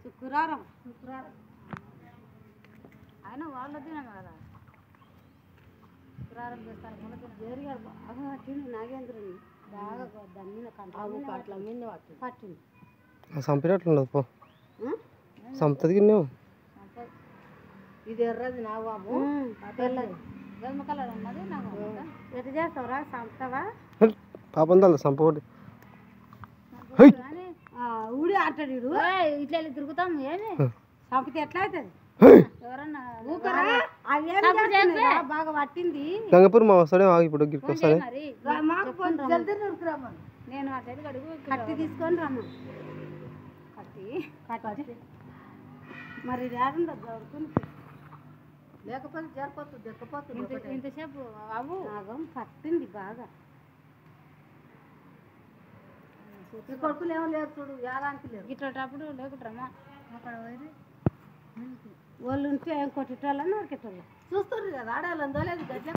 శుక్రవారం శుక్రవారం అయినా వాళ్ళ దినం కదా శుక్రవారం చేస్తారు మొన్న దినం జరిగారు బాగా పట్టింది నాగేంద్రుని బాగా దమ్మిన కంటాము అట్లా మీద పట్టింది పట్టింది చంపినట్లున్నది పో ఉం? చంపుతుంది నువ్వు ఇది ఎర్రది నా బాబు తెల్లది గోధుమ కలర్ ఉన్నది నాకు ఉందా? ఎట్లా చేస్తావురా సంపుతావా పాపం తల్లి చంపకూడదు కానీ, ఊడి ఆటడు వీడు. ఏయ్, ఇట్లా వెళ్ళి తిరుగుతాం ఏమి చంపితే ఎట్లా అవుతుంది ఎవరన్నా అవి ఏం చేస్తున్నాయిరా? బాగా పట్టింది గంగపూర్ మా వస్తాడే ఆగి ఇప్పుడు గిరికి వస్తాడే మరి జల్దీ నురుకురామని. నేను ఆ సైడ్ అడుగు కత్తి తీసుకొని రమ్మ కత్తి కత్తి మరి రాకుండా దొరుకుని లేకపోతే జరిపోతుంది దెక్కపోతుంది ఇంతసేపు అవు నాగం పట్టింది బాగా ఈ కొడుకులు ఏమో లేరు చూడు యాదానికి లేరు ఇట్లటప్పుడు లేకుంటారమ్మా అక్కడ పోయి వాళ్ళు ఉంటే కొట్టేటోళ్ళ నరికేటోళ్ళ చూస్తుండ్రు కదా ఆడాలి లేదు గట్ల